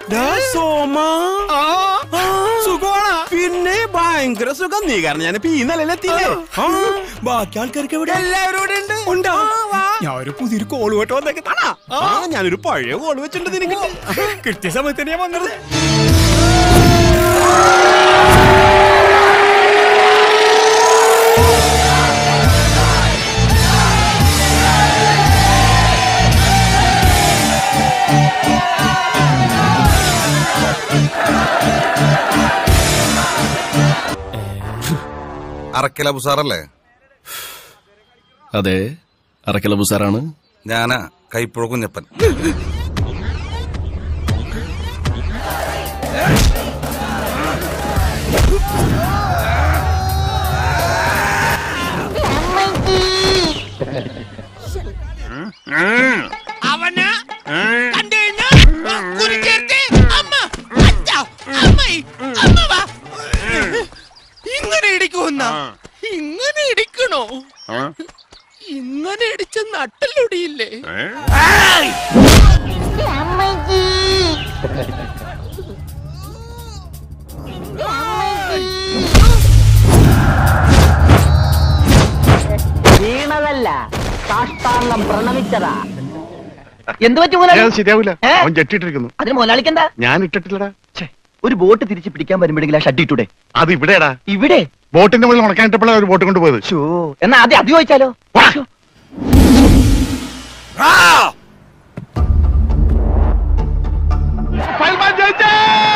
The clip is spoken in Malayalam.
സോമ സുഖമാണ് പിന്നെ ഭയങ്കര സുഖം നീ കാരണം ഞാൻ ഈ നിലയിലെത്തിയില്ലേ ആ, ബാക്കി ആൾക്കാർക്ക് എവിടെ എല്ലാവരും ഇവിടെ ഉണ്ട് ഉണ്ടോ ഞാൻ ഒരു പുതിയൊരു കോള് കേട്ടോ വന്നേക്കാ ആ ഞാനൊരു പഴയ കോള് വെച്ചിട്ടുണ്ട് നിനക്ക് കിട്ടിയ സമയത്ത് തന്നെയാ വന്നത് അറക്കല ബുസാറല്ലേ അതെ അറക്കല ബുസാറാണ് ഞാനാ കൈപ്പുഴ കുഞ്ഞപ്പൻ അവന് കണ്ടുകഴിഞ്ഞാ കുരുക്കേറ്റ് അമ്മ അച്ഛ അമ്മേ അമ്മ വാ ഇങ്ങനെ ഇടിക്കുന്ന ഇങ്ങനെ ഇടിക്കണോ ഇങ്ങനെ ഇടിച്ച നട്ടലൊടിയില്ലേ വീണതല്ല സാഷ്ടാംഗം പ്രണമിച്ചതാ എന്ത് പറ്റി മുതലാളി അത് ശരിയാവില്ല ഏ? അവൻ ജെട്ടിട്ടിരിക്കുന്നു അതിന് മുതലാളിക്കെന്താ ഞാൻ ഇട്ടിട്ടില്ലടാ ഒരു ബോട്ട് തിരിച്ച് പിടിക്കാൻ വരുമ്പോഴെങ്കിലും ആ ഷഡ് ഇട്ടൂടെ അത് ഇവിടെടാ ഇവിടെ ബോട്ടിന്റെ മുകളിൽ ഉണക്കാനിട്ടപ്പോഴാണ് ഒരു ബോട്ട് കൊണ്ടുപോയത് ഷോ എന്നാ ആദ്യം അത് ചോദിച്ചാലോ ശ്ശോ. സൽമാൻ ജയിച്ചേ